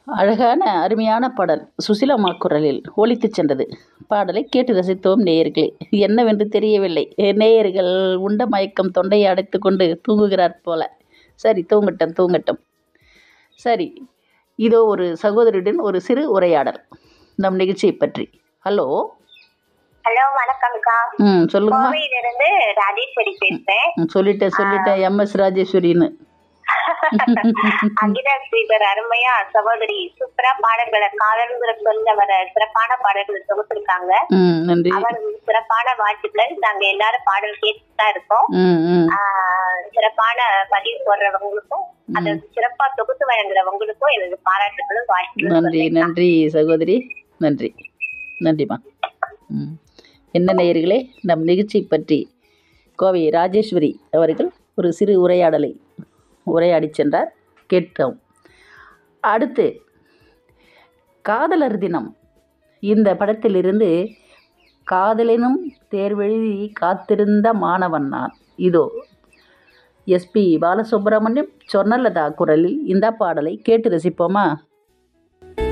அழகான அருமையான பாடல் சுசிலாம்மா குரலில் ஒலித்துச் சென்றது பாடலை கேட்டு ரசித்தோம் நேயர்களே என்னவென்று தெரியவில்லை நேயர்கள் உண்ட மயக்கம் தொண்டையை அடைத்து கொண்டு தூங்குகிறார் போல சரி தூங்கட்டும் தூங்கட்டும் சரி இதோ ஒரு சகோதரியுடன் ஒரு சிறு உரையாடல் நம் நிகழ்ச்சியை பற்றி ஹலோ ஹலோ வணக்கம்க்கா ம் சொல்லுங்கம்மா கோவையிலிருந்து ராஜேஸ்வரி பேசுறேன் ம், சொல்லிட்டேன் சொல்லிட்டேன் எம்எஸ் ராஜேஸ்வரின்னு அகிலா ஸ்ரீதர் அருமையா சகோதரி சூப்பரா பாடல்களை காலங்கிற சொல்ல வர சிறப்பான பாடல்களை தொகுத்திருக்காங்க ம் நன்றி அவருக்கு சிறப்பான வாழ்த்துக்கள் நாங்க எல்லாரும் பாடல் கேட்டுட்டு தான் இருக்கோம் ம் ம் ஆஹ் சிறப்பான பதிவு போடுறவங்களுக்கும் அதை சிறப்பா தொகுத்து வழங்குறவங்களுக்கும் எனக்கு பாராட்டுகளும் வாழ்த்துக்களும் நன்றி சொல்றேன்க்கா. நன்றி சகோதரி நன்றி நன்றிம்மா ம் என்ன நேயர்களே நம் நிகழ்ச்சி பற்றி கோவை ராஜேஸ்வரி அவர்கள் ஒரு சிறு உரையாடலை உரையாடி சென்றார் கேட்டோம் அடுத்து காதலர் தினம் இந்த படத்திலிருந்து காதலினும் தேர்வெழுதி காத்திருந்த மாணவன் நான் இதோ எஸ்பி பாலசுப்ரமணியம் சொர்ணலதா குரலில் இந்த பாடலை கேட்டு ரசிப்போமா